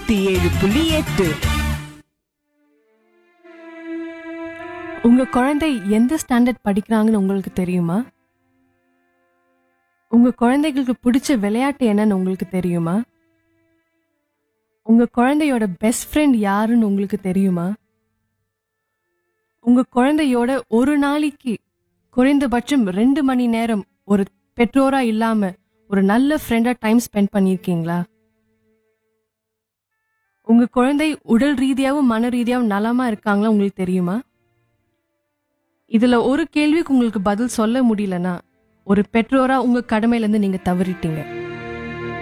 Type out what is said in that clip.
நூத்தி ஏழு புள்ளி எட்டு உங்க குழந்தை எந்த ஸ்டாண்டர்ட் படிக்கிறாங்கன்னு உங்களுக்கு தெரியுமா உங்க குழந்தைகளுக்கு பிடிச்ச விளையாட்டு என்னன்னு உங்களுக்கு தெரியுமா உங்க குழந்தையோட பெஸ்ட் ஃப்ரெண்ட் யாருன்னு உங்களுக்கு தெரியுமா உங்க குழந்தையோட ஒரு நாளைக்கு குறைந்தபட்சம் ரெண்டு மணி நேரம் ஒரு பெற்றோரா இல்லாம ஒரு நல்ல ஃப்ரெண்டா டைம் ஸ்பெண்ட் பண்ணிருக்கீங்களா உங்க குழந்தை உடல் ரீதியாவும் மன ரீதியாவும் நலமா இருக்காங்களா உங்களுக்கு தெரியுமா இதுல ஒரு கேள்விக்கு உங்களுக்கு பதில் சொல்ல முடியலனா ஒரு பெற்றோரா உங்க கடமையில இருந்து நீங்க தவறிட்டீங்க